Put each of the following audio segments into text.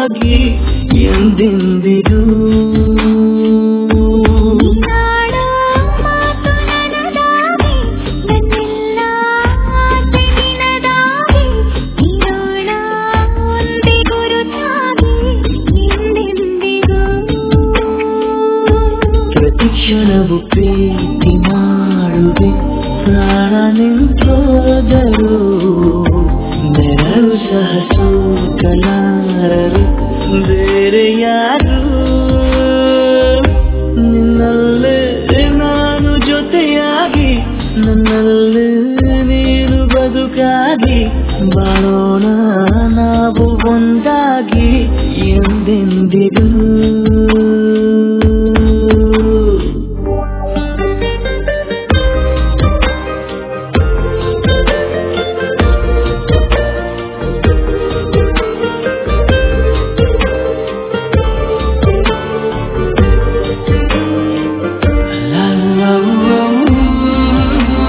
ಒಂದಾಗಿ ಎಂದೆಂದಿಗೂ ನಾಡೋ ಮಾತು ನನದಾಗಿ ನನ್ನೆಲ್ಲ ಆಸೆ ನಿನದಾಗಿ ಇರೋಣ ಒಂದೇ ಗುರುತಾಗಿ ಎಂದೆಂದಿಗೂ ಪ್ರತಿ ಕ್ಷಣವು ಪ್ರೀತಿ ಮಾಡುವೆ ಪ್ರಾಣ ನಿಂತೋದರು ನೆರಳು ಸಹ ಸೋಕಲಾರರು ಬೇರೆ ಯಾರು ನಿನ್ನಲ್ಲೇ ನಾನು ಜೊತೆಯಾಗಿ ನನ್ನಲ್ಲೇ ನೀನು ಬದುಕಾಗಿ ಬಾಳೋಣ ನಾವು ಒಂದಾಗಿ ಎಂದೆಂದಿಗೂ La la la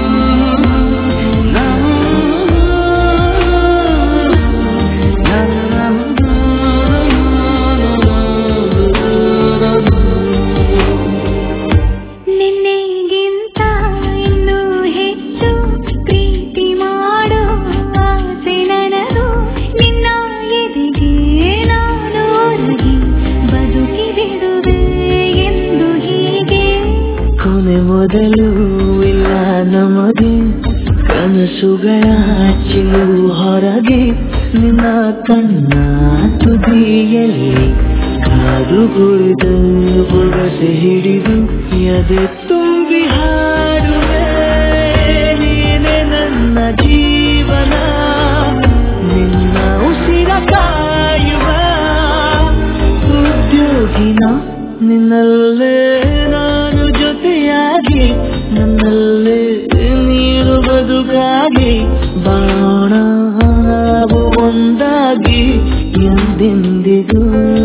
ನಿನ್ನೆಗಿಂತ ಇನ್ನೂ ಹೆಚ್ಚು ಪ್ರೀತಿ ಮಾಡೋ ಆಸೆ ನನದು ನಿನ್ನ ಎದೆಗೆ ನಾನು ಒರಗಿ ಬದುಕಿ ಬಿಡುವೆ ಎಂದು ಹೀಗೆ ಕೊನೆ ಮೊದಲು ಇಲ್ಲ ನಮಗೆ ಕನಸುಗಳ ಚಿಲು ಹೊರಗೆ ನಿನ್ನ ಕಣ್ಣ ತುದಿಯಲ್ಲಿ ಕಾದು ಕುಳಿದು ಬುಡಸೆ ಹಿಡಿದು ಎದೆ ತುಂಬಿ ಹಾಡುವೆ ನೀನೆ ನನ್ನ ಜೀವನ ನಿನ್ನ ಉಸಿರ ಕಾಯುವ ಉದ್ಯೋಗಿನ ನಿನ್ನಲ್ಲೇ ನಾನು ಜೊತೆಯಾಗಿ ನನ್ನಲ್ಲೇ ನೀನು ಬದುಕಾಗಿ ಬಾಣ ನಾವು ಒಂದಾಗಿ ಎಂದೆಂದಿಗೂ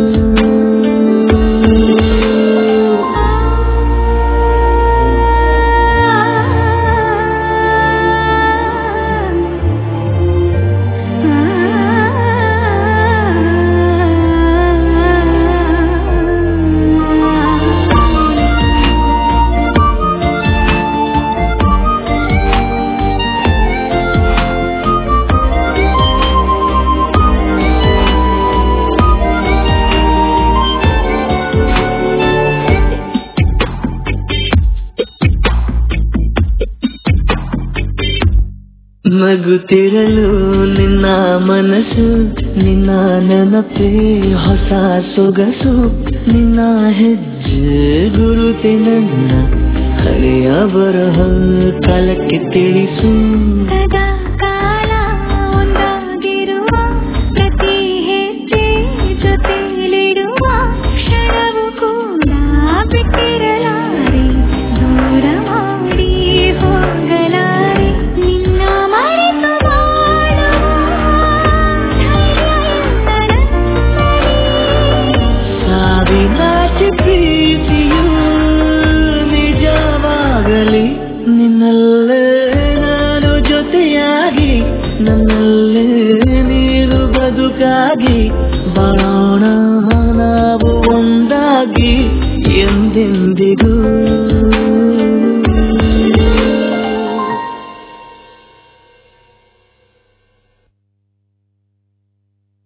ನಗುತ್ತಿರಲು ನಿನ್ನ ಮನಸ್ಸು ನಿನ್ನ ನೆನಪೇ ಹೊಸ ಸೊಗಸು ನಿನ್ನ ಹೆಜ್ಜೆ ಗುರುತೆ ನನ್ನ ಹಳೆಯ ಬರಹ ಕಾಲಕ್ಕೆ ತಿಳಿಸು ಸದಾ